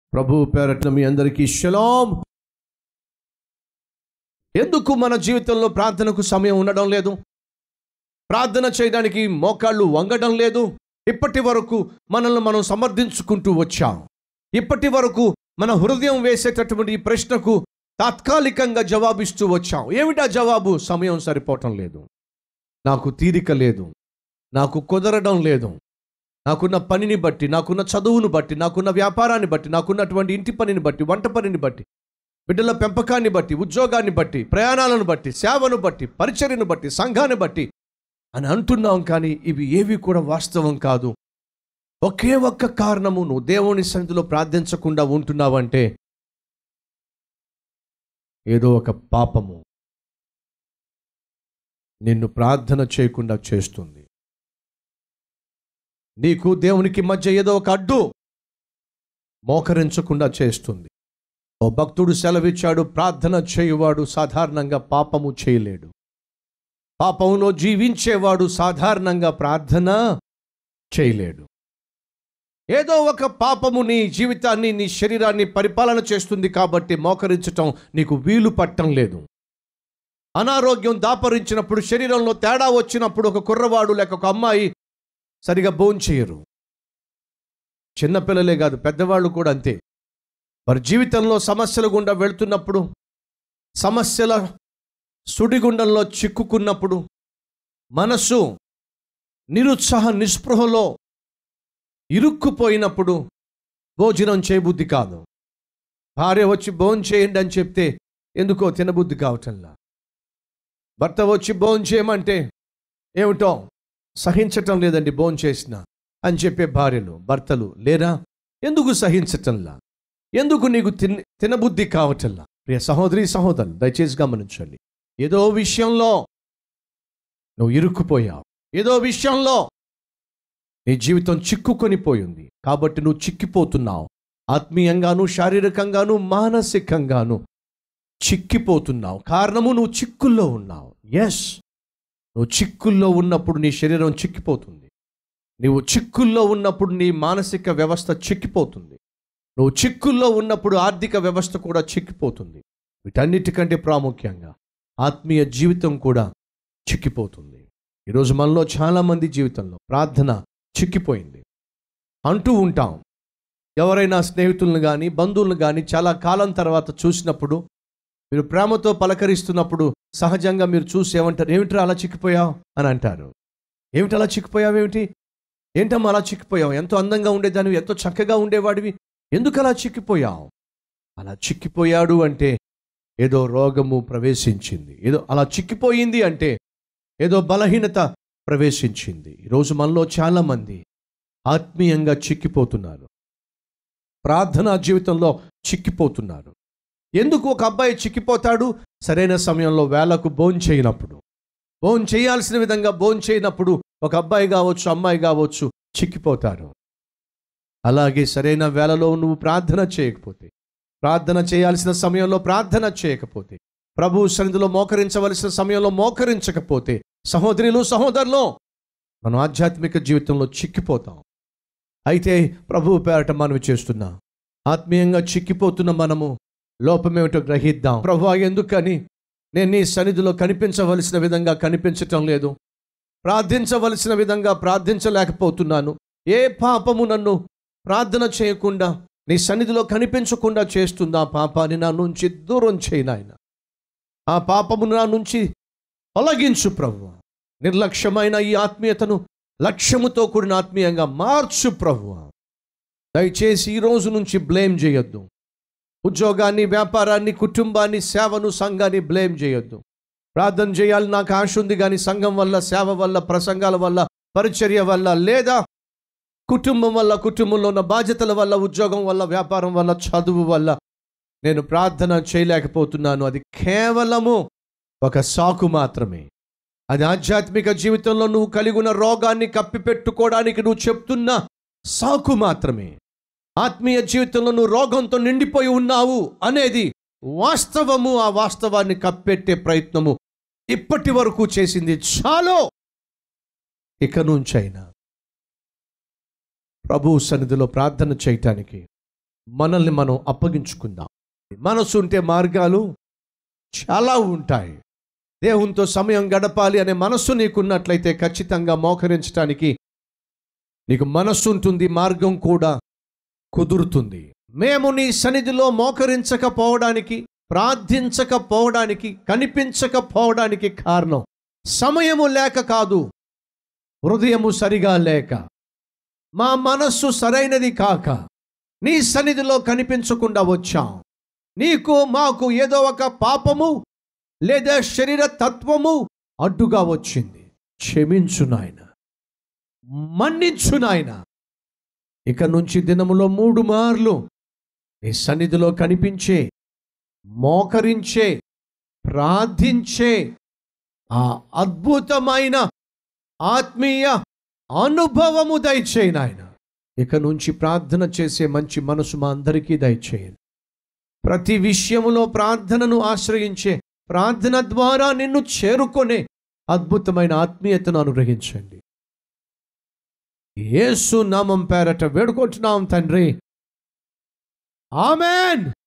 ప్రభు పేరట్న మీ అందరికీ షలాం ఎందుకు మన జీవితంలో ప్రార్థనకు సమయం ఉండడం లేదు ప్రార్థన చేయడానికి మోకాళ్ళు వంగడం లేదు ఇప్పటి వరకు మనల్ని మనం సమర్థించుకుంటూ వచ్చాం ఇప్పటి వరకు మన హృదయం వేసేటటువంటి ఈ ప్రశ్నకు తాత్కాలికంగా జవాబిస్తూ వచ్చాం ఏమిటా జవాబు సమయం సరిపోవటం లేదు నాకు తీరిక లేదు నాకు కుదరడం లేదు నాకున్న పనిని బట్టి నాకున్న చదువును బట్టి నాకున్న వ్యాపారాన్ని బట్టి నాకున్నటువంటి ఇంటి పనిని బట్టి వంట పనిని బట్టి బిడ్డల పెంపకాన్ని బట్టి ఉద్యోగాన్ని బట్టి ప్రయాణాలను బట్టి సేవను బట్టి పరిచర్యను బట్టి సంఘాన్ని బట్టి అని అంటున్నాం కానీ ఇవి ఏవి కూడా వాస్తవం కాదు ఒకే ఒక్క కారణము నువ్వు దేవుని సన్నిధిలో ప్రార్థించకుండా ఉంటున్నావంటే ఏదో ఒక పాపము నిన్ను ప్రార్థన చేయకుండా చేస్తుంది నీకు దేవునికి మధ్య ఏదో ఒక అడ్డు మోకరించకుండా చేస్తుంది ఓ భక్తుడు సెలవిచ్చాడు ప్రార్థన చేయువాడు సాధారణంగా పాపము చేయలేడు పాపములో జీవించేవాడు సాధారణంగా ప్రార్థన చేయలేడు ఏదో ఒక పాపము నీ జీవితాన్ని నీ శరీరాన్ని పరిపాలన చేస్తుంది కాబట్టి మోకరించటం నీకు వీలు పట్టం లేదు అనారోగ్యం దాపరించినప్పుడు శరీరంలో తేడా వచ్చినప్పుడు ఒక కుర్రవాడు లేక ఒక అమ్మాయి సరిగా భోంచేయరు చిన్నపిల్లలే కాదు పెద్దవాళ్ళు కూడా అంతే వారి జీవితంలో సమస్యల గుండా వెళ్తున్నప్పుడు సమస్యల సుడిగుండంలో చిక్కుకున్నప్పుడు మనసు నిరుత్సాహ నిస్పృహలో ఇరుక్కుపోయినప్పుడు భోజనం చేయబుద్ధి కాదు భార్య వచ్చి భోజనం చేయండి అని చెప్తే ఎందుకో తినబుద్ధి కావటంలా భర్త వచ్చి భోజనం చేయమంటే ఏమిటో సహించటం లేదండి భోజనం చేసిన అని చెప్పే భార్యలు భర్తలు లేరా ఎందుకు సహించటంలా ఎందుకు నీకు తిన తినబుద్ధి కావటంలా ప్రియ సహోదరి సహోదరులు దయచేసి గమనించండి ఏదో విషయంలో నువ్వు ఇరుక్కుపోయావు ఏదో విషయంలో నీ జీవితం చిక్కుకొని పోయింది కాబట్టి నువ్వు చిక్కిపోతున్నావు ఆత్మీయంగాను శారీరకంగాను మానసికంగాను చిక్కిపోతున్నావు కారణము నువ్వు చిక్కుల్లో ఉన్నావు ఎస్ నువ్వు చిక్కుల్లో ఉన్నప్పుడు నీ శరీరం చిక్కిపోతుంది నువ్వు చిక్కుల్లో ఉన్నప్పుడు నీ మానసిక వ్యవస్థ చిక్కిపోతుంది నువ్వు చిక్కుల్లో ఉన్నప్పుడు ఆర్థిక వ్యవస్థ కూడా చిక్కిపోతుంది వీటన్నిటికంటే ప్రాముఖ్యంగా ఆత్మీయ జీవితం కూడా చిక్కిపోతుంది ఈరోజు మనలో చాలామంది జీవితంలో ప్రార్థన చిక్కిపోయింది అంటూ ఉంటాం ఎవరైనా స్నేహితులను కానీ బంధువులను కానీ చాలా కాలం తర్వాత చూసినప్పుడు మీరు ప్రేమతో పలకరిస్తున్నప్పుడు సహజంగా మీరు చూసి ఏమంటారు ఏమిట్రా అలా చిక్కిపోయావు అని అంటారు ఏమిటి అలా చిక్కిపోయావు ఏమిటి ఏంటమ్మా అలా చిక్కిపోయావు ఎంతో అందంగా ఉండేదానివి ఎంతో చక్కగా ఉండేవాడివి ఎందుకు అలా చిక్కిపోయావు అలా చిక్కిపోయాడు అంటే ఏదో రోగము ప్రవేశించింది ఏదో అలా చిక్కిపోయింది అంటే ఏదో బలహీనత ప్రవేశించింది ఈరోజు మనలో చాలామంది ఆత్మీయంగా చిక్కిపోతున్నారు ప్రార్థనా జీవితంలో చిక్కిపోతున్నారు ఎందుకు ఒక అబ్బాయి చిక్కిపోతాడు సరైన సమయంలో వేళకు భోన్ చేయనప్పుడు భోన్ చేయాల్సిన విధంగా భోన్ చేయనప్పుడు ఒక అబ్బాయి కావచ్చు అమ్మాయి కావచ్చు చిక్కిపోతారు అలాగే సరైన వేళలో నువ్వు ప్రార్థన చేయకపోతే ప్రార్థన చేయాల్సిన సమయంలో ప్రార్థన చేయకపోతే ప్రభు సన్నిధిలో మోకరించవలసిన సమయంలో మోకరించకపోతే సహోదరులు సహోదరులు మనం ఆధ్యాత్మిక జీవితంలో చిక్కిపోతాం అయితే ప్రభువు పేరట మనవి చేస్తున్నా ఆత్మీయంగా చిక్కిపోతున్న మనము లోపమేమిటో గ్రహిద్దాం ప్రభు ఎందుకని నేను నీ సన్నిధిలో కనిపించవలసిన విధంగా కనిపించటం లేదు ప్రార్థించవలసిన విధంగా ప్రార్థించలేకపోతున్నాను ఏ పాపము నన్ను ప్రార్థన చేయకుండా నీ సన్నిధిలో కనిపించకుండా చేస్తుందా పాపాన్ని నా నుంచి దూరం చేయనాయన ఆ పాపము నా నుంచి తొలగించు ప్రభు నిర్లక్ష్యమైన ఈ ఆత్మీయతను లక్ష్యముతో కూడిన ఆత్మీయంగా మార్చు ప్రభు దయచేసి ఈ రోజు నుంచి బ్లేమ్ చేయొద్దు ఉద్యోగాన్ని వ్యాపారాన్ని కుటుంబాన్ని సేవను సంఘాన్ని బ్లేమ్ చేయొద్దు ప్రార్థన చేయాలి నాకు ఆశ ఉంది కానీ సంఘం వల్ల సేవ వల్ల ప్రసంగాల వల్ల పరిచర్య వల్ల లేదా కుటుంబం వల్ల కుటుంబంలో ఉన్న బాధ్యతల వల్ల ఉద్యోగం వల్ల వ్యాపారం వల్ల చదువు వల్ల నేను ప్రార్థన చేయలేకపోతున్నాను అది కేవలము ఒక సాకు మాత్రమే అది ఆధ్యాత్మిక జీవితంలో నువ్వు కలిగి ఉన్న రోగాన్ని కప్పిపెట్టుకోవడానికి నువ్వు చెప్తున్న సాకు మాత్రమే ఆత్మీయ జీవితంలో నువ్వు రోగంతో నిండిపోయి ఉన్నావు అనేది వాస్తవము ఆ వాస్తవాన్ని కప్పెట్టే ప్రయత్నము ఇప్పటి వరకు చేసింది చాలు ఇక నుంచైనా ప్రభు సన్నిధిలో ప్రార్థన చేయటానికి మనల్ని మనం అప్పగించుకుందాం మనసు ఉంటే మార్గాలు చాలా ఉంటాయి దేవునితో సమయం గడపాలి అనే మనస్సు నీకున్నట్లయితే ఖచ్చితంగా మోకరించడానికి నీకు మనస్సు ఉంటుంది మార్గం కూడా కుదురుతుంది మేము నీ సన్నిధిలో మోకరించకపోవడానికి ప్రార్థించకపోవడానికి కనిపించకపోవడానికి కారణం సమయము లేక కాదు హృదయము సరిగా లేక మా మనస్సు సరైనది కాక నీ సన్నిధిలో కనిపించకుండా వచ్చాం నీకు మాకు ఏదో ఒక పాపము లేదా శరీర తత్వము అడ్డుగా వచ్చింది క్షమించు నాయన మన్నించు నాయన ఇక నుంచి దినములో మూడు మార్లు నీ సన్నిధిలో కనిపించే మోకరించే ప్రార్థించే ఆ అద్భుతమైన ఆత్మీయ అనుభవము దయచేయి నాయన ఇక నుంచి ప్రార్థన చేసే మంచి మనసు మా అందరికీ దయచేయండి ప్రతి విషయములో ప్రార్థనను ఆశ్రయించే ప్రార్థన ద్వారా నిన్ను చేరుకొనే అద్భుతమైన ఆత్మీయతను అనుగ్రహించండి యేసు నామం పేరట వేడుకుంటున్నాం తండ్రి ఆమెన్